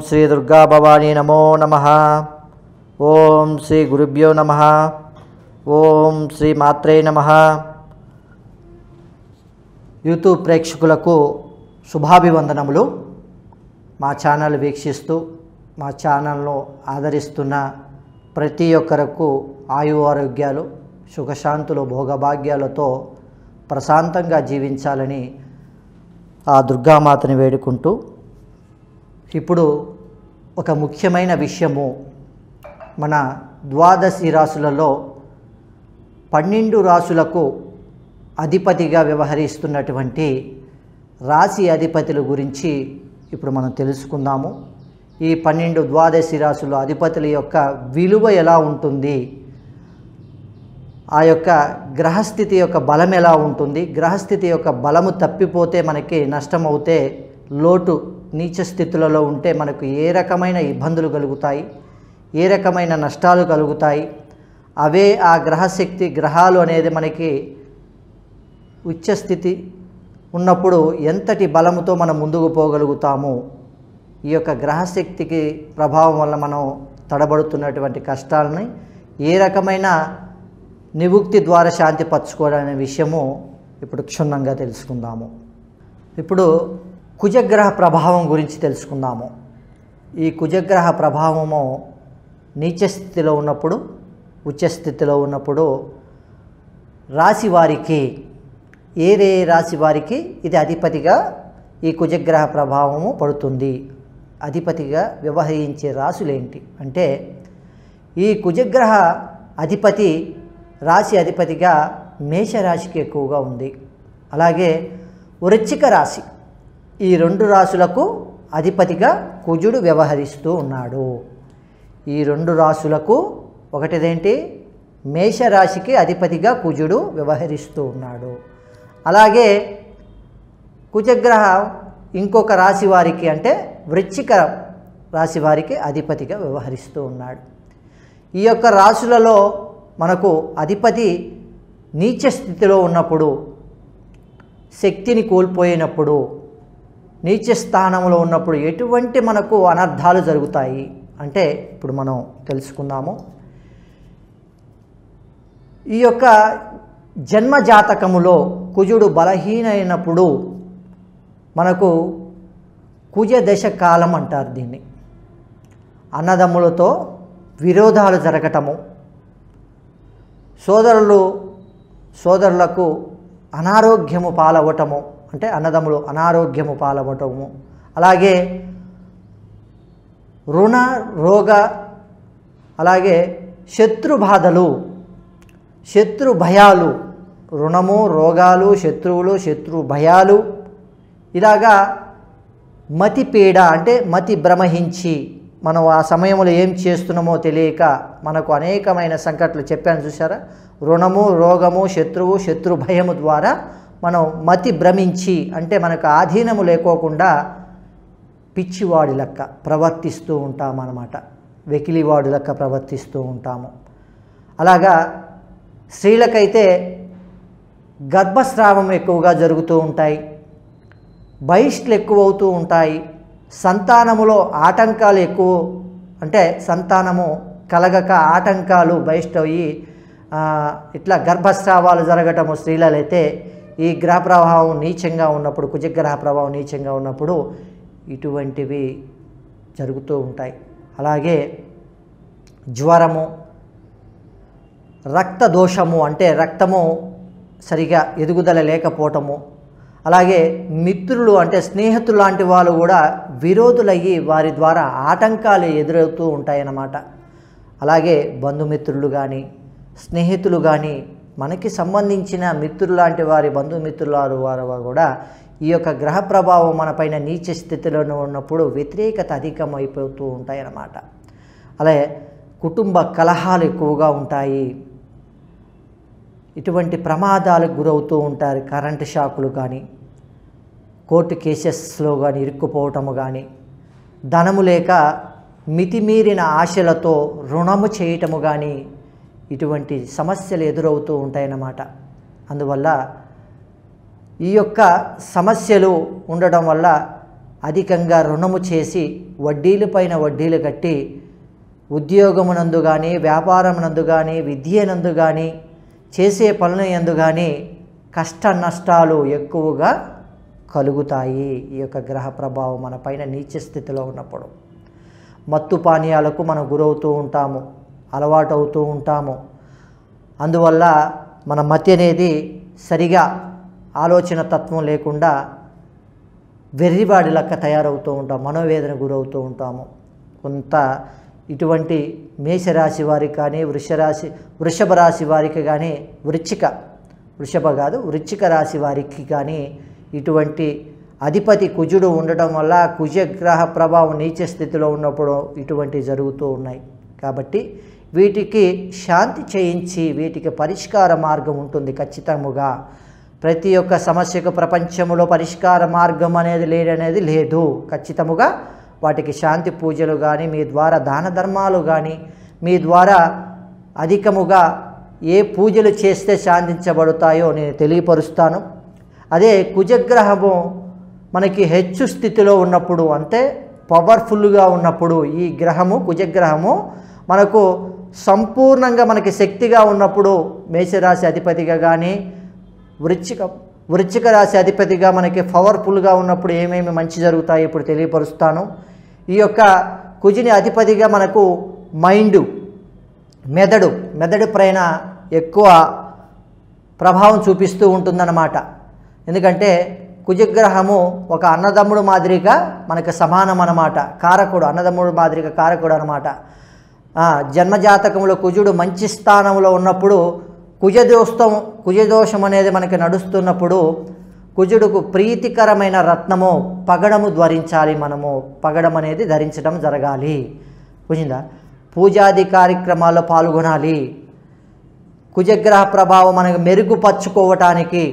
శ్రీ దుర్గా భవానీ నమో నమ ఓం శ్రీ గురుభ్యో నమ ఓం శ్రీ మాత్రే నమ యూట్యూబ్ ప్రేక్షకులకు శుభాభివందనములు మా ఛానల్ వీక్షిస్తూ మా ఛానల్ను ఆదరిస్తున్న ప్రతి ఒక్కరకు ఆయు ఆరోగ్యాలు సుఖశాంతులు భోగభాగ్యాలతో ప్రశాంతంగా జీవించాలని ఆ దుర్గామాతని వేడుకుంటూ ఇప్పుడు ఒక ముఖ్యమైన విషయము మన ద్వాదశి రాసులలో పన్నెండు రాసులకు అధిపతిగా వ్యవహరిస్తున్నటువంటి రాశి అధిపతుల గురించి ఇప్పుడు మనం తెలుసుకుందాము ఈ పన్నెండు ద్వాదశి రాసుల అధిపతుల యొక్క విలువ ఎలా ఉంటుంది ఆ యొక్క గ్రహస్థితి యొక్క బలం ఎలా ఉంటుంది గ్రహస్థితి యొక్క బలము తప్పిపోతే మనకి నష్టం అవుతే లోటు నీచ స్థితులలో ఉంటే మనకు ఏ రకమైన ఇబ్బందులు కలుగుతాయి ఏ రకమైన నష్టాలు కలుగుతాయి అవే ఆ గ్రహశక్తి గ్రహాలు అనేది మనకి ఉచ్చస్థితి ఉన్నప్పుడు ఎంతటి బలముతో మనం ముందుకు పోగలుగుతాము ఈ యొక్క గ్రహశక్తికి ప్రభావం వల్ల మనం తడబడుతున్నటువంటి కష్టాలని ఏ రకమైన నివుక్తి ద్వారా శాంతి పరచుకోవడం అనే విషయము ఇప్పుడు క్షుణ్ణంగా తెలుసుకుందాము ఇప్పుడు కుజగ్రహ ప్రభావం గురించి తెలుసుకుందాము ఈ కుజగ్రహ ప్రభావము నీచ స్థితిలో ఉన్నప్పుడు ఉచ్చస్థితిలో ఉన్నప్పుడు రాశి వారికి ఏరే రాశి వారికి ఇది అధిపతిగా ఈ కుజగ్రహ ప్రభావము పడుతుంది అధిపతిగా వ్యవహరించే రాశులేంటి అంటే ఈ కుజగ్రహ అధిపతి రాశి అధిపతిగా మేషరాశికి ఎక్కువగా ఉంది అలాగే వృశ్చిక రాశి ఈ రెండు రాశులకు అధిపతిగా కుజుడు వ్యవహరిస్తూ ఉన్నాడు ఈ రెండు రాశులకు ఒకటిదేంటి మేషరాశికి అధిపతిగా కుజుడు వ్యవహరిస్తూ ఉన్నాడు అలాగే కుజగ్రహ ఇంకొక రాశి వారికి అంటే వృశ్చిక రాశి వారికి అధిపతిగా వ్యవహరిస్తూ ఉన్నాడు ఈ యొక్క రాశులలో మనకు అధిపతి నీచ స్థితిలో ఉన్నప్పుడు శక్తిని కోల్పోయినప్పుడు నీచ స్థానంలో ఉన్నప్పుడు ఎటువంటి మనకు అనర్థాలు జరుగుతాయి అంటే ఇప్పుడు మనం తెలుసుకుందాము ఈ యొక్క జన్మ జాతకములో కుజుడు బలహీనైనప్పుడు మనకు కుజ దశ కాలం అంటారు దీన్ని అన్నదమ్ములతో విరోధాలు జరగటము సోదరులు సోదరులకు అనారోగ్యము పాలవటము అంటే అన్నదమ్ములు అనారోగ్యము పాలవటము అలాగే రుణ రోగ అలాగే శత్రు బాధలు శత్రు భయాలు రుణము రోగాలు శత్రువులు శత్రు భయాలు ఇలాగా మతి పీడ అంటే మతి భ్రమహించి మనం ఆ సమయంలో ఏం చేస్తున్నామో తెలియక మనకు అనేకమైన సంకట్లు చెప్పాను చూసారా రుణము రోగము శత్రువు శత్రు భయము ద్వారా మనం మతి భ్రమించి అంటే మనకు ఆధీనము లేకోకుండా పిచ్చివాడి లెక్క ప్రవర్తిస్తూ ఉంటామన్నమాట వెకిలివాడు లెక్క ప్రవర్తిస్తూ ఉంటాము అలాగా స్త్రీలకైతే గర్భస్రావం ఎక్కువగా జరుగుతూ ఉంటాయి బహిష్లు ఎక్కువ అవుతూ ఉంటాయి సంతానములో ఆటంకాలు ఎక్కువ అంటే సంతానము కలగక ఆటంకాలు బహిష్ట అయ్యి ఇట్లా గర్భస్రావాలు జరగటము స్త్రీలైతే ఈ గ్రహ ప్రభావం నీచంగా ఉన్నప్పుడు కుజగ్రహ ప్రభావం నీచంగా ఉన్నప్పుడు ఇటువంటివి జరుగుతూ ఉంటాయి అలాగే జ్వరము రక్త దోషము అంటే రక్తము సరిగా ఎదుగుదల లేకపోవటము అలాగే మిత్రులు అంటే స్నేహితులు లాంటి వాళ్ళు కూడా విరోధులయ్యి వారి ద్వారా ఆటంకాలు ఎదురవుతూ ఉంటాయన్నమాట అలాగే బంధుమిత్రులు కానీ స్నేహితులు కానీ మనకి సంబంధించిన మిత్రులు లాంటి వారి బంధుమిత్రుల వారు కూడా ఈ యొక్క గ్రహ ప్రభావం మనపైన నీచ స్థితిలో ఉన్నప్పుడు వ్యతిరేకత అధికమైపోతూ ఉంటాయన్నమాట అలాగే కుటుంబ కలహాలు ఎక్కువగా ఉంటాయి ఇటువంటి ప్రమాదాలకు గురవుతూ ఉంటారు కరెంటు షాకులు కానీ కోర్టు కేసెస్లో కానీ ఇరుక్కుపోవటము కానీ ధనము లేక మితిమీరిన ఆశలతో రుణము చేయటము కానీ ఇటువంటి సమస్యలు ఎదురవుతూ ఉంటాయన్నమాట అందువల్ల ఈ యొక్క సమస్యలు ఉండడం వల్ల అధికంగా రుణము చేసి వడ్డీలపైన వడ్డీలు కట్టి ఉద్యోగమునందు కానీ వ్యాపారమునందు కానీ విద్యనందు కానీ చేసే పనుల యందు కానీ కష్ట నష్టాలు ఎక్కువగా కలుగుతాయి ఈ యొక్క గ్రహ ప్రభావం మన పైన నీచ స్థితిలో ఉన్నప్పుడు మత్తు పానీయాలకు మనం గురవుతూ ఉంటాము అలవాటు అవుతూ ఉంటాము అందువల్ల మన మతి అనేది సరిగా ఆలోచన తత్వం లేకుండా వెర్రివాడి లెక్క తయారవుతూ ఉంటాం మనోవేదన గురవుతూ ఉంటాము కొంత ఇటువంటి మేషరాశి వారికి కానీ వృషరాశి వృషభ రాశి వారికి కానీ వృచ్చిక వృషభ కాదు వృచ్చిక రాశి వారికి కానీ ఇటువంటి అధిపతి కుజుడు ఉండటం వల్ల కుజగ్రహ ప్రభావం నీచ స్థితిలో ఉన్నప్పుడు ఇటువంటి జరుగుతూ ఉన్నాయి కాబట్టి వీటికి శాంతి చేయించి వీటికి పరిష్కార మార్గం ఉంటుంది ఖచ్చితముగా ప్రతి ఒక్క సమస్యకు ప్రపంచంలో పరిష్కార మార్గం అనేది లేదనేది లేదు ఖచ్చితముగా వాటికి శాంతి పూజలు కానీ మీ ద్వారా దాన ధర్మాలు కానీ మీ ద్వారా అధికముగా ఏ పూజలు చేస్తే శాంతించబడతాయో నేను తెలియపరుస్తాను అదే కుజగ్రహము మనకి హెచ్చు స్థితిలో ఉన్నప్పుడు అంటే పవర్ఫుల్గా ఉన్నప్పుడు ఈ గ్రహము కుజగ్రహము మనకు సంపూర్ణంగా మనకి శక్తిగా ఉన్నప్పుడు మేషరాశి అధిపతిగా కానీ వృచ్చిక వృచ్చిక రాశి అధిపతిగా మనకి పవర్ఫుల్గా ఉన్నప్పుడు ఏమేమి మంచి జరుగుతాయి ఇప్పుడు తెలియపరుస్తాను ఈ యొక్క కుజిని అధిపతిగా మనకు మైండు మెదడు మెదడు పైన ఎక్కువ ప్రభావం చూపిస్తూ ఉంటుందన్నమాట ఎందుకంటే కుజగ్రహము ఒక అన్నదమ్ముడు మాదిరిగా మనకు సమానం అన్నమాట కారకుడు అన్నదమ్ముడు మాదిరిగా కారకుడు అనమాట జన్మజాతకంలో కుజుడు మంచి స్థానంలో ఉన్నప్పుడు కుజదోషం కుజదోషం అనేది మనకి నడుస్తున్నప్పుడు కుజుడుకు ప్రీతికరమైన రత్నము పగడము ధరించాలి మనము పగడం అనేది ధరించడం జరగాలి కుజిందా పూజాది కార్యక్రమాల్లో పాల్గొనాలి కుజగ్రహ ప్రభావం మనకు మెరుగుపరుచుకోవటానికి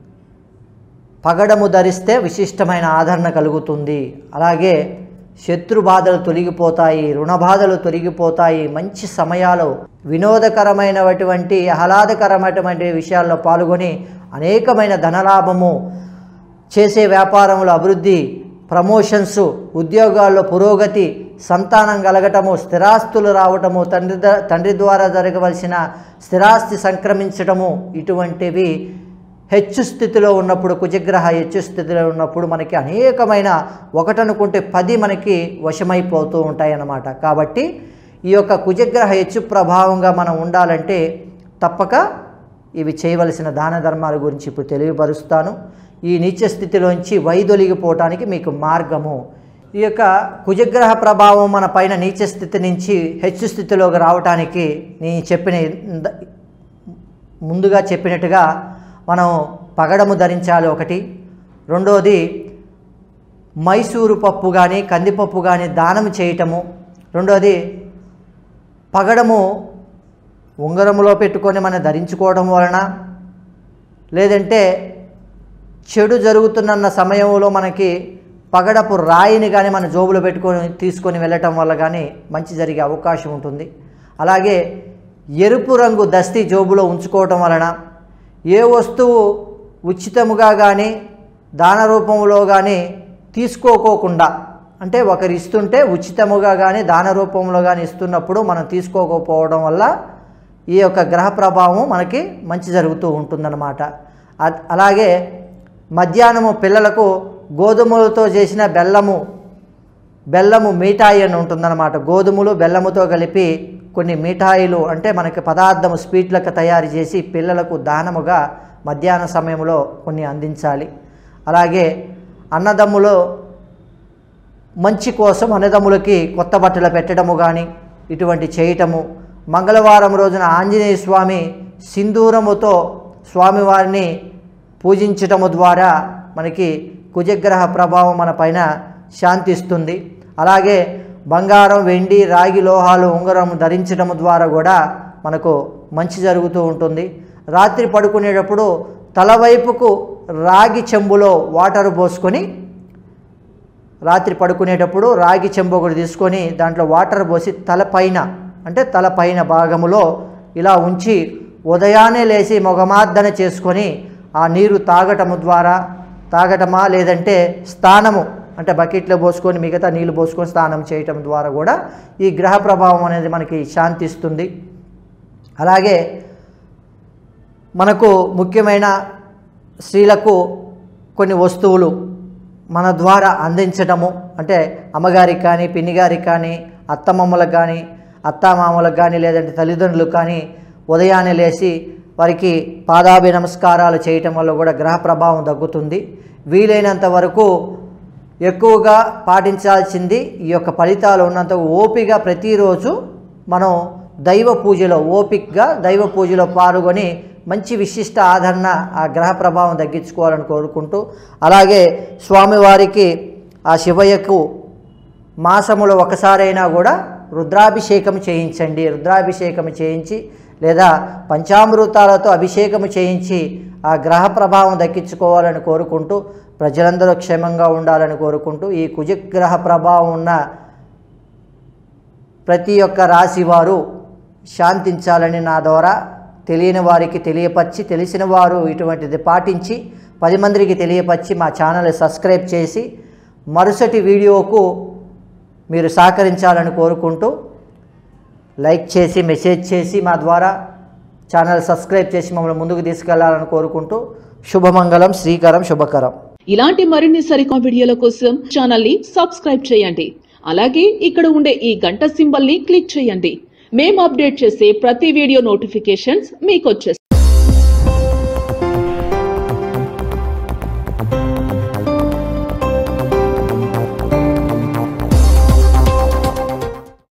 పగడము ధరిస్తే విశిష్టమైన ఆదరణ కలుగుతుంది అలాగే శత్రు బాధలు తొలగిపోతాయి రుణ బాధలు తొలగిపోతాయి మంచి సమయాలు వినోదకరమైనటువంటి ఆహ్లాదకరమైనటువంటి విషయాల్లో పాల్గొని అనేకమైన ధనలాభము చేసే వ్యాపారంలో అభివృద్ధి ప్రమోషన్స్ ఉద్యోగాల్లో పురోగతి సంతానం కలగటము స్థిరాస్తులు రావటము తండ్రి ద- తండ్రి ద్వారా జరగవలసిన స్థిరాస్తి సంక్రమించటము ఇటువంటివి హెచ్చు స్థితిలో ఉన్నప్పుడు కుజగ్రహ హెచ్చు స్థితిలో ఉన్నప్పుడు మనకి అనేకమైన ఒకటనుకుంటే పది మనకి వశమైపోతూ ఉంటాయి అన్నమాట కాబట్టి ఈ యొక్క కుజగ్రహ హెచ్చు ప్రభావంగా మనం ఉండాలంటే తప్పక ఇవి చేయవలసిన దాన ధర్మాల గురించి ఇప్పుడు తెలియపరుస్తాను ఈ నీచ స్థితిలోంచి వైదొలిగిపోవటానికి మీకు మార్గము ఈ యొక్క కుజగ్రహ ప్రభావం మన పైన నీచ స్థితి నుంచి హెచ్చు స్థితిలోకి రావటానికి నేను చెప్పిన ఇంద- ముందుగా చెప్పినట్టుగా మనం పగడము ధరించాలి ఒకటి రెండోది మైసూరు పప్పు కానీ కందిపప్పు కానీ దానం చేయటము రెండోది పగడము ఉంగరములో పెట్టుకొని మనం ధరించుకోవడం వలన లేదంటే చెడు జరుగుతున్న సమయంలో మనకి పగడపు రాయిని కానీ మన జోబులో పెట్టుకొని తీసుకొని వెళ్ళటం వల్ల కానీ మంచి జరిగే అవకాశం ఉంటుంది అలాగే ఎరుపు రంగు దస్తి జోబులో ఉంచుకోవటం వలన ఏ వస్తువు ఉచితముగా కానీ దాన రూపంలో కానీ తీసుకోకోకుండా అంటే ఒకరు ఇస్తుంటే ఉచితముగా కానీ దాన రూపంలో కానీ ఇస్తున్నప్పుడు మనం తీసుకోకపోవడం వల్ల ఈ యొక్క గ్రహ ప్రభావం మనకి మంచి జరుగుతూ ఉంటుందన్నమాట అ- అలాగే మధ్యాహ్నము పిల్లలకు గోధుమలతో చేసిన బెల్లము బెల్లము మిఠాయి అని ఉంటుందన్నమాట గోధుమలు బెల్లముతో కలిపి కొన్ని మిఠాయిలు అంటే మనకి పదార్థము స్వీట్లకు తయారు చేసి పిల్లలకు దానముగా మధ్యాహ్న సమయంలో కొన్ని అందించాలి అలాగే అన్నదమ్ములో మంచి కోసం అన్నదమ్ములకి కొత్త బట్టలు పెట్టడము కానీ ఇటువంటి చేయటము మంగళవారం రోజున ఆంజనేయ స్వామి సింధూరముతో స్వామివారిని పూజించటము ద్వారా మనకి కుజగ్రహ ప్రభావం మన పైన శాంతిస్తుంది అలాగే బంగారం వెండి రాగి లోహాలు ఉంగరం ధరించడం ద్వారా కూడా మనకు మంచి జరుగుతూ ఉంటుంది రాత్రి పడుకునేటప్పుడు తలవైపుకు రాగి చెంబులో వాటర్ పోసుకొని రాత్రి పడుకునేటప్పుడు రాగి చెంబు ఒకటి తీసుకొని దాంట్లో వాటర్ పోసి తలపైన అంటే తలపైన భాగములో ఇలా ఉంచి ఉదయాన్నే లేచి మొగమార్దన చేసుకొని ఆ నీరు తాగటము ద్వారా తాగటమా లేదంటే స్నానము అంటే బకెట్లో పోసుకొని మిగతా నీళ్లు పోసుకొని స్నానం చేయటం ద్వారా కూడా ఈ గ్రహ ప్రభావం అనేది మనకి శాంతిస్తుంది అలాగే మనకు ముఖ్యమైన స్త్రీలకు కొన్ని వస్తువులు మన ద్వారా అందించటము అంటే అమ్మగారికి కానీ పిన్నిగారికి కానీ అత్తమ్మమ్మలకు కానీ అత్తామామలకు కానీ లేదంటే తల్లిదండ్రులకు కానీ ఉదయాన్నే లేచి వారికి పాదాభి నమస్కారాలు చేయటం వల్ల కూడా గ్రహ ప్రభావం తగ్గుతుంది వీలైనంత వరకు ఎక్కువగా పాటించాల్సింది ఈ యొక్క ఫలితాలు ఉన్నంత ఓపిక ప్రతిరోజు మనం దైవ పూజలో ఓపికగా దైవ పూజలో పాల్గొని మంచి విశిష్ట ఆదరణ ఆ గ్రహ ప్రభావం తగ్గించుకోవాలని కోరుకుంటూ అలాగే స్వామివారికి ఆ శివయ్యకు మాసములో ఒకసారైనా కూడా రుద్రాభిషేకం చేయించండి రుద్రాభిషేకం చేయించి లేదా పంచామృతాలతో అభిషేకం చేయించి ఆ గ్రహ ప్రభావం దక్కించుకోవాలని కోరుకుంటూ ప్రజలందరూ క్షేమంగా ఉండాలని కోరుకుంటూ ఈ కుజగ్రహ ప్రభావం ఉన్న ప్రతి ఒక్క రాశి వారు శాంతించాలని నా ద్వారా తెలియని వారికి తెలియపరిచి తెలిసిన వారు ఇటువంటిది పాటించి పది మందికి తెలియపరిచి మా ఛానల్ సబ్స్క్రైబ్ చేసి మరుసటి వీడియోకు మీరు సహకరించాలని కోరుకుంటూ లైక్ చేసి మెసేజ్ చేసి మా ద్వారా ఛానల్ సబ్స్క్రైబ్ చేసి మమ్మల్ని ముందుకు తీసుకెళ్లాలని కోరుకుంటూ శుభమంగళం శ్రీకరం శుభకరం ఇలాంటి మరిన్ని సరికొత్త వీడియోల కోసం ఛానల్ ని సబ్స్క్రైబ్ చేయండి అలాగే ఇక్కడ ఉండే ఈ గంట సింబల్ ని క్లిక్ చేయండి మేము అప్డేట్ చేసే ప్రతి వీడియో నోటిఫికేషన్స్ మీకు వచ్చేస్తాయి